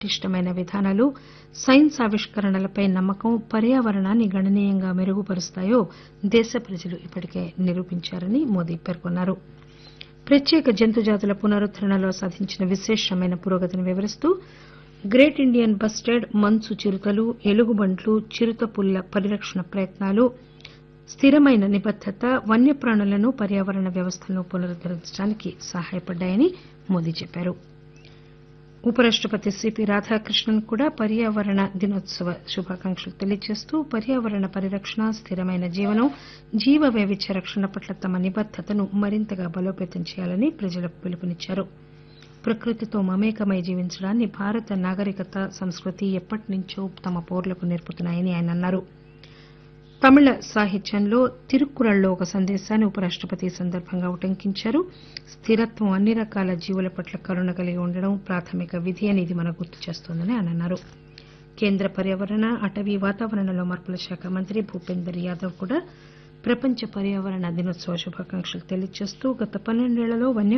పటిష్టమైన విధానాలు సైన్స్ ఆవిష్కరణలపై నమ్మకం పర్యావరణాన్ని గణనీయంగా మెరుగుపరుస్తాయో దేశ ప్రజలు ఇప్పటికే నిరూపించారని మోదీ పేర్కొన్నారు ప్రత్యేక జంతుజాతుల పునరుద్దరణలో సాధించిన విశేషమైన పురోగతిని వివరిస్తూ గ్రేట్ ఇండియన్ బస్టర్డ్ మంచు చిరుతలు ఎలుగుబంట్లు చిరుతపుల్ల పరిరక్షణ ప్రయత్నాలు స్థిరమైన నిబద్దత వన్యప్రాణులను పర్యావరణ వ్యవస్థలను పునరుద్దరించడానికి సహాయపడ్డాయని మోదీ చెప్పారు ఉపరాష్టపతి సిపి రాధాకృష్ణన్ కూడా పర్యావరణ దినోత్సవ శుభాకాంక్షలు తెలియజేస్తూ పర్యావరణ పరిరక్షణ స్థిరమైన జీవనం జీవ వైవిధ్య రక్షణ పట్ల తమ నిబద్దతను మరింతగా బలోపేతం చేయాలని ప్రజలకు పిలుపునిచ్చారు ప్రకృతితో మమేకమై జీవించడాన్ని భారత నాగరికత సంస్కృతి ఎప్పటినుంచో తమ పౌరులకు నేర్పుతున్నాయని ఆయన అన్నారు తమిళ సాహిత్యంలో తిరుక్కురళ్లో ఒక సందేశాన్ని ఉపరాష్టపతి ఈ సందర్భంగా ఉటంకించారు స్థిరత్వం అన్ని రకాల జీవుల పట్ల కరుణ కలిగి ఉండడం ప్రాథమిక విధి అని ఇది మనకు గుర్తు చేస్తోందని ఆయన అన్నారు కేంద్ర పర్యావరణ అటవీ వాతావరణంలో మార్పుల శాఖ మంత్రి భూపేందర్ యాదవ్ కూడా ప్రపంచ పర్యావరణ దినోత్సవ శుభాకాంక్షలు తెలియజేస్తూ గత పన్నెండేళ్లలో వన్య